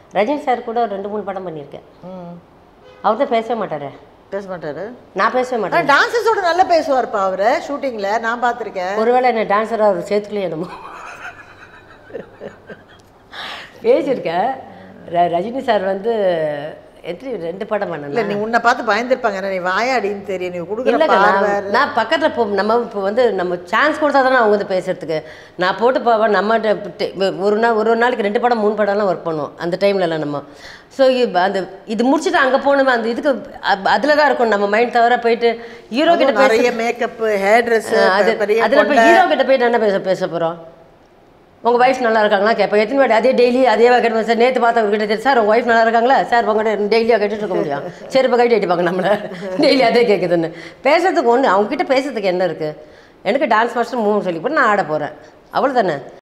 Rajini sir கூட ஒரு ரெண்டு மூணு படம் பண்ணியிருக்கேன் ம் அவர் தான் பேசவே மாட்டாரு பேச மாட்டாரு நான் பேசவே மாட்டேன் ஆனால் டான்சஸோட நல்லா பேசுவார்ப்பா அவரு ஷூட்டிங்கில் நான் பார்த்துருக்கேன் ஒருவேளை என்ன டான்ஸராக அவர் சேர்த்துக்கலையே என்னமோ பேசியிருக்கேன் ர- ரஜினி சார் வந்து எத்தனை ரெண்டு படம் இல்லை பண்ணல நீ உன்னை பார்த்து பயந்துருப்பாங்க ஏன்னா நீ வாயாடின்னு தெரியும் நீ கொடுக்குற இல்லைங்க பார்வை நான் நான் பக்கத்தில் போ நம்ம இப்போ வந்து நம்ம சான்ஸ் கொடுத்தா தானே அவங்க வந்து பேசுறதுக்கு நான் போட்டு போவேன் நம்ம ஒரு நாள் ஒரு ஒரு நாளைக்கு ரெண்டு படம் மூணு படம்லாம் ஒர்க் பண்ணுவோம் அந்த டைம்லலாம் நம்ம ஸோ அந்த இது முடிச்சுட்டு அங்கே போகணுமே அந்த இதுக்கு அதில் தான் இருக்கும் நம்ம மைண்ட் தவிர போயிட்டு ஹீரோ கிட்ட பேச நிறைய மேக்கப் ஹேர் ட்ரெஸ் அது பெரிய அதில் போய் ஹீரோ கிட்ட போயிட்டு என்ன பேச பேச போகிறோம் உங்கள் ஒய்ஃப் நல்லா இருக்காங்களா கேட்பேன் எத்தனை வாட்டி அதே டெய்லி அதே கேட்டு சார் நேற்று பார்த்தா கிட்ட சார் உங்கள் ஒய்ஃப் நல்லா இருக்காங்களா சார் உங்கள்கிட்ட டெய்லியாக கேட்டுட்டு இருக்க முடியும் சரி இப்போ கைட்டு அடிப்பாங்க நம்மளை டெய்லி அதே கேட்குதுன்னு பேசுறதுக்கு ஒன்று அவங்ககிட்ட பேசுறதுக்கு என்ன இருக்குது எனக்கு டான்ஸ் மாஸ்டர் மூணு சொல்லி போட்டு நான் ஆட போகிறேன் அவ்வளோ தானே